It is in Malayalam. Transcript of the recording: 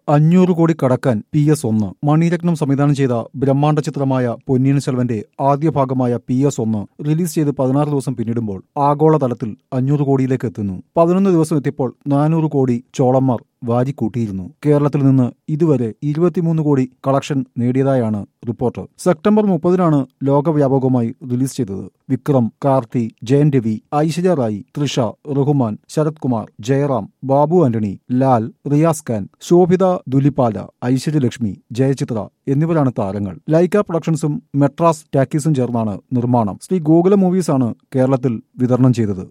അഞ്ഞൂറ് കോടി കടക്കാൻ പി എസ് ഒന്ന് മണിരത്നം സംവിധാനം ചെയ്ത ബ്രഹ്മാണ്ഡ ചിത്രമായ പൊന്നിയിൻ സെൽവന്റെ ആദ്യ ഭാഗമായ പി എസ് ഒന്ന് റിലീസ് ചെയ്ത് പതിനാറ് ദിവസം പിന്നിടുമ്പോൾ ആഗോളതലത്തിൽ അഞ്ഞൂറ് കോടിയിലേക്ക് എത്തുന്നു പതിനൊന്ന് ദിവസം എത്തിയപ്പോൾ നാനൂറ് കോടി ചോളന്മാർ വാരിക്കൂട്ടിയിരുന്നു കേരളത്തിൽ നിന്ന് ഇതുവരെ ഇരുപത്തിമൂന്ന് കോടി കളക്ഷൻ നേടിയതായാണ് റിപ്പോർട്ട് സെപ്റ്റംബർ മുപ്പതിനാണ് ലോകവ്യാപകമായി റിലീസ് ചെയ്തത് വിക്രം കാർത്തി ജയൻ രവി ഐശ്വര്യ റായി തൃഷ റഹ്മാൻ ശരത് കുമാർ ജയറാം ബാബു ആന്റണി ലാൽ റിയാസ് ഖാൻ ശോഭിത ദുലിപാല ഐശ്വര്യലക്ഷ്മി ജയചിത്ര എന്നിവരാണ് താരങ്ങൾ ലൈക്ക പ്രൊഡക്ഷൻസും മെട്രാസ് ടാക്കീസും ചേർന്നാണ് നിർമ്മാണം ശ്രീ ഗോകുല മൂവീസാണ് കേരളത്തിൽ വിതരണം ചെയ്തത്